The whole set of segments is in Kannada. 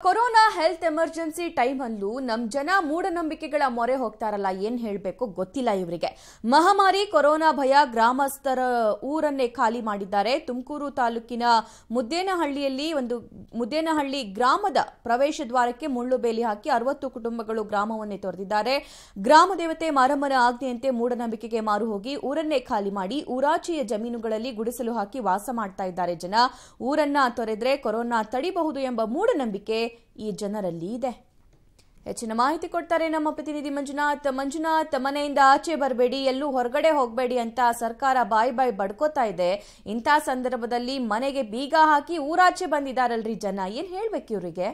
ಕೊರೋನಾ ಹೆಲ್ತ್ ಎಮರ್ಜೆನ್ಸಿ ಟೈಮಲ್ಲೂ ನಮ್ ಜನ ಮೂಢನಂಬಿಕೆಗಳ ಮೊರೆ ಹೋಗ್ತಾರಲ್ಲ ಏನ್ ಹೇಳ್ಬೇಕು ಗೊತ್ತಿಲ್ಲ ಇವರಿಗೆ ಮಹಾಮಾರಿ ಕೊರೋನಾ ಭಯ ಗ್ರಾಮಸ್ಥರ ಊರನ್ನೇ ಖಾಲಿ ಮಾಡಿದ್ದಾರೆ ತುಮಕೂರು ತಾಲೂಕಿನ ಮುದ್ದೇನಹಳ್ಳಿಯಲ್ಲಿ ಒಂದು ಮುದ್ದೇನಹಳ್ಳಿ ಗ್ರಾಮದ ಪ್ರವೇಶ ದ್ವಾರಕ್ಕೆ ಮುಳ್ಳು ಬೇಲಿ ಹಾಕಿ ಅರವತ್ತು ಕುಟುಂಬಗಳು ಗ್ರಾಮವನ್ನೇ ತೊರೆದಿದ್ದಾರೆ ಗ್ರಾಮ ದೇವತೆ ಮಾರಮ್ಮನ ಆಜ್ಞೆಯಂತೆ ಮೂಢನಂಬಿಕೆಗೆ ಮಾರು ಹೋಗಿ ಊರನ್ನೇ ಖಾಲಿ ಮಾಡಿ ಊರಾಚೆಯ ಜಮೀನುಗಳಲ್ಲಿ ಗುಡಿಸಲು ಹಾಕಿ ವಾಸ ಮಾಡ್ತಾ ಇದ್ದಾರೆ ಜನ ಊರನ್ನ ತೊರೆದ್ರೆ ಕೊರೋನಾ ತಡಿಬಹುದು ಎಂಬ ಮೂಢನಂಬಿಕೆ ಈ ಜನರಲ್ಲಿ ಇದೆ ಹೆಚ್ಚಿನ ಮಾಹಿತಿ ಕೊಡ್ತಾರೆ ನಮ್ಮ ಪ್ರತಿನಿಧಿ ಮಂಜುನಾಥ್ ಮಂಜುನಾಥ್ ಮನೆಯಿಂದ ಆಚೆ ಬರಬೇಡಿ ಎಲ್ಲೂ ಹೊರಗಡೆ ಹೋಗಬೇಡಿ ಅಂತ ಸರ್ಕಾರ ಬಾಯ್ ಬಾಯ್ ಬಡ್ಕೋತಾ ಇದೆ ಇಂಥ ಸಂದರ್ಭದಲ್ಲಿ ಮನೆಗೆ ಬೀಗ ಹಾಕಿ ಊರಾಚೆ ಬಂದಿದಾರಲ್ರಿ ಜನ ಏನ್ ಹೇಳ್ಬೇಕು ಇವ್ರಿಗೆ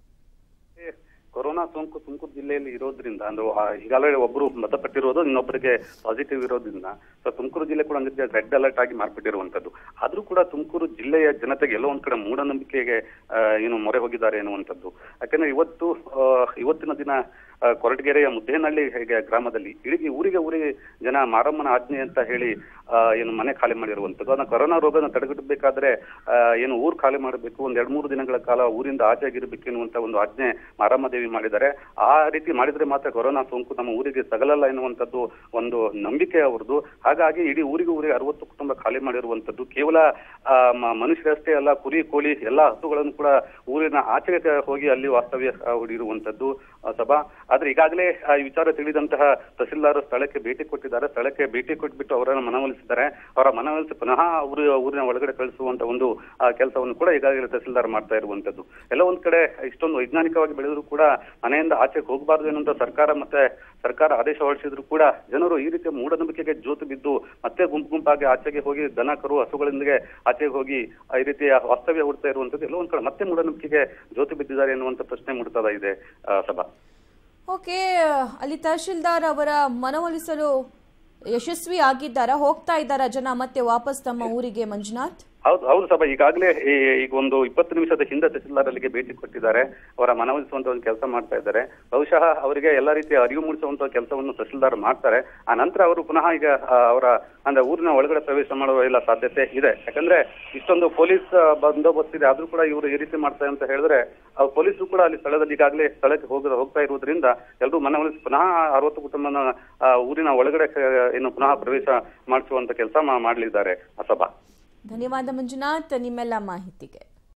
ಕೊರೋನಾ ಸೋಂಕು ತುಮಕೂರು ಜಿಲ್ಲೆಯಲ್ಲಿ ಇರೋದ್ರಿಂದ ಅಂದ್ರೆ ಆ ಈಗಾಗಲೇ ಒಬ್ಬರು ಮೃತಪಟ್ಟಿರೋದು ಇನ್ನೊಬ್ಬರಿಗೆ ಪಾಸಿಟಿವ್ ಇರೋದ್ರಿಂದ ಸೊ ತುಮಕೂರು ಜಿಲ್ಲೆ ಕೂಡ ಅಂದ್ರೆ ರೆಡ್ ಅಲರ್ಟ್ ಆಗಿ ಮಾರ್ಪಟ್ಟಿರುವಂತದ್ದು ಆದ್ರೂ ಕೂಡ ತುಮಕೂರು ಜಿಲ್ಲೆಯ ಜನತೆಗೆ ಎಲ್ಲೋ ಒಂದ್ ಕಡೆ ಮೂಢನಂಬಿಕೆಗೆ ಆ, ಏನು ಮೊರೆ ಹೋಗಿದ್ದಾರೆ ಎನ್ನುವಂಥದ್ದು ಯಾಕಂದ್ರೆ ಇವತ್ತು ಆ, ಇವತ್ತಿನ ದಿನ ಆ, ಕೊರಟಗೆರೆಯ ಮುದ್ದೇನಹಳ್ಳಿ ಹೇಗೆ ಗ್ರಾಮದಲ್ಲಿ ಇಡೀ ಊರಿಗೆ ಊರಿಗೆ ಜನ ಮಾರಮ್ಮನ ಆಜ್ಞೆ ಅಂತ ಹೇಳಿ ಆ, ಏನು ಮನೆ ಖಾಲಿ ಮಾಡಿರುವಂತದ್ದು ಅದನ್ನ ಕೊರೋನಾ ರೋಗನ ತಡೆಗಟ್ಟಬೇಕಾದ್ರೆ ಆ, ಏನು ಊರು ಖಾಲಿ ಮಾಡಬೇಕು ಒಂದ್ ಎರಡ್ ಮೂರು ದಿನಗಳ ಕಾಲ ಊರಿಂದ ಆಚೆಗಿರ್ಬೇಕು ಎನ್ನುವಂತ ಒಂದು ಆಜ್ಞೆ ಮಾರಮ್ಮ ದೇವಿ ಮಾಡಿದ್ದಾರೆ ಆ ರೀತಿ ಮಾಡಿದ್ರೆ ಮಾತ್ರ ಕೊರೋನಾ ಸೋಂಕು ನಮ್ಮ ಊರಿಗೆ ತಗಲಲ್ಲ ಎನ್ನುವಂಥದ್ದು ಒಂದು ನಂಬಿಕೆ ಅವ್ರದ್ದು ಹಾಗಾಗಿ ಇಡೀ ಊರಿಗೆ ಊರಿಗೆ ಅರವತ್ತು ಕುಟುಂಬ ಖಾಲಿ ಮಾಡಿರುವಂತದ್ದು ಕೇವಲ ಆ, ಮ- ಮನುಷ್ಯರಷ್ಟೇ ಅಲ್ಲ ಕುರಿ ಕೋಳಿ ಎಲ್ಲಾ ಹಸುಗಳನ್ನು ಕೂಡ ಊರಿನ ಆಚೆಗೆ ಹೋಗಿ ಅಲ್ಲಿ ವಾಸ್ತವ್ಯ ಆ, ಹೂಡಿರುವಂತದ್ದು ಆ, ಸಭಾ ಆದ್ರೆ ಈಗಾಗಲೇ ಆ, ಈ ವಿಚಾರ ತಿಳಿದಂತಹ ತಹಸೀಲ್ದಾರ್ ಸ್ಥಳಕ್ಕೆ ಭೇಟಿ ಕೊಟ್ಟಿದ್ದಾರೆ ಸ್ಥಳಕ್ಕೆ ಭೇಟಿ ಕೊಟ್ಬಿಟ್ಟು ಅವರನ್ನು ಮನವೊಲಿಸಿದ್ದಾರೆ ಅವರ ಮನವೊಲಿಸಿ ಪುನಃ ಊರು ಊರಿನ ಒಳಗಡೆ ಕಳಿಸುವಂತ ಒಂದು ಕೆಲಸವನ್ನು ಕೂಡ ಈಗಾಗಲೇ ತಹಸೀಲ್ದಾರ್ ಮಾಡ್ತಾ ಇರುವಂತದ್ದು ಎಲ್ಲ ಒಂದ್ ಕಡೆ ಇಷ್ಟೊಂದು ವೈಜ್ಞಾನಿಕವಾಗಿ ಬೆಳೆದ್ರು ಕೂಡ ಮನೆಯಿಂದ ಆಚೆಗೆ ಹೋಗಬಾರ್ದು ಎನ್ನುವಂತ ಸರ್ಕಾರ ಮತ್ತೆ ಸರ್ಕಾರ ಆದೇಶ ಹೊರಡಿಸಿದ್ರು ಕೂಡ ಜನರು ಈ ರೀತಿಯ ಮೂಢನಂಬಿಕೆಗೆ ಜೋತು ಬಿದ್ದು ಮತ್ತೆ ಗುಂಪು ಗುಂಪಾಗಿ ಆಚೆಗೆ ಹೋಗಿ ದನ ಕರು ಹಸುಗಳೊಂದಿಗೆ ಆಚೆಗೆ ಹೋಗಿ ಆ ಈ ರೀತಿಯ ವಾಸ್ತವ್ಯ ಹುಡ್ತಾ ಇರುವಂತದ್ದು ಎಲ್ಲ ಒಂದ್ ಕಡೆ ಮತ್ತೆ ಮೂಢನಂಬಿಕೆಗೆ ಜೋತು ಬಿದ್ದಿದ್ದಾರೆ ಎನ್ನುವಂತ ಪ್ರಶ್ನೆ ಮೂಡ್ತದ ಇದೆ ಆ, ಸಭಾ ಓಕೆ ಅಲ್ಲಿ ತಹಶೀಲ್ದಾರ್ ಅವರ ಮನವೊಲಿಸಲು ಯಶಸ್ವಿ ಆಗಿದ್ದಾರಾ ಹೋಗ್ತಾ ಇದ್ದಾರಾ ಜನ ಮತ್ತೆ ವಾಪಸ್ ತಮ್ಮ ಊರಿಗೆ ಮಂಜುನಾಥ್ ಹೌದು ಹೌದು ಸಭಾ ಈಗಾಗಲೇ ಈ- ಈಗ ಒಂದು ಇಪ್ಪತ್ತು ನಿಮಿಷದ ಹಿಂದೆ ತಹಸೀಲ್ದಾರ್ ಅಲ್ಲಿಗೆ ಭೇಟಿ ಕೊಟ್ಟಿದ್ದಾರೆ ಅವರ ಮನವೊಲಿಸುವಂತ ಒಂದು ಕೆಲಸ ಮಾಡ್ತಾ ಇದ್ದಾರೆ ಬಹುಶಃ ಅವರಿಗೆ ಎಲ್ಲಾ ರೀತಿಯ ಅರಿವು ಮೂಡಿಸುವಂತ ಕೆಲಸವನ್ನು ತಹಸೀಲ್ದಾರ್ ಮಾಡ್ತಾರೆ ಆ ನಂತರ ಅವರು ಪುನಃ ಈಗ ಆ, ಅವರ ಅಂದ್ರೆ ಊರಿನ ಒಳಗಡೆ ಪ್ರವೇಶ ಮಾಡುವ ಎಲ್ಲ ಸಾಧ್ಯತೆ ಇದೆ ಯಾಕಂದ್ರೆ ಇಷ್ಟೊಂದು ಪೊಲೀಸ್ ಆ, ಬಂದೋಬಸ್ತ್ ಇದೆ ಆದ್ರೂ ಕೂಡ ಇವರು ಈ ರೀತಿ ಮಾಡ್ತಾರೆ ಅಂತ ಹೇಳಿದ್ರೆ ಆ ಪೊಲೀಸರು ಕೂಡ ಅಲ್ಲಿ ಸ್ಥಳದಲ್ಲಿ ಈಗಾಗಲೇ ಸ್ಥಳಕ್ಕೆ ಹೋಗ ಹೋಗ್ತಾ ಇರುವುದರಿಂದ ಎಲ್ಲರೂ ಮನವೊಲಿಸಿ ಪುನಃ ಅರವತ್ತು ಕುಟುಂಬನ ಆ, ಊರಿನ ಒಳಗಡೆ ಕ- ಏನು ಪುನಃ ಪ್ರವೇಶ ಮಾಡಿಸುವಂತ ಕೆಲಸ ಮಾಡಲಿದ್ದಾರೆ ಸಭಾ ಧನ್ಯವಾದ ಮಂಜುನಾಥ್ ನಿಮ್ಮೆಲ್ಲ ಮಾಹಿತಿಗೆ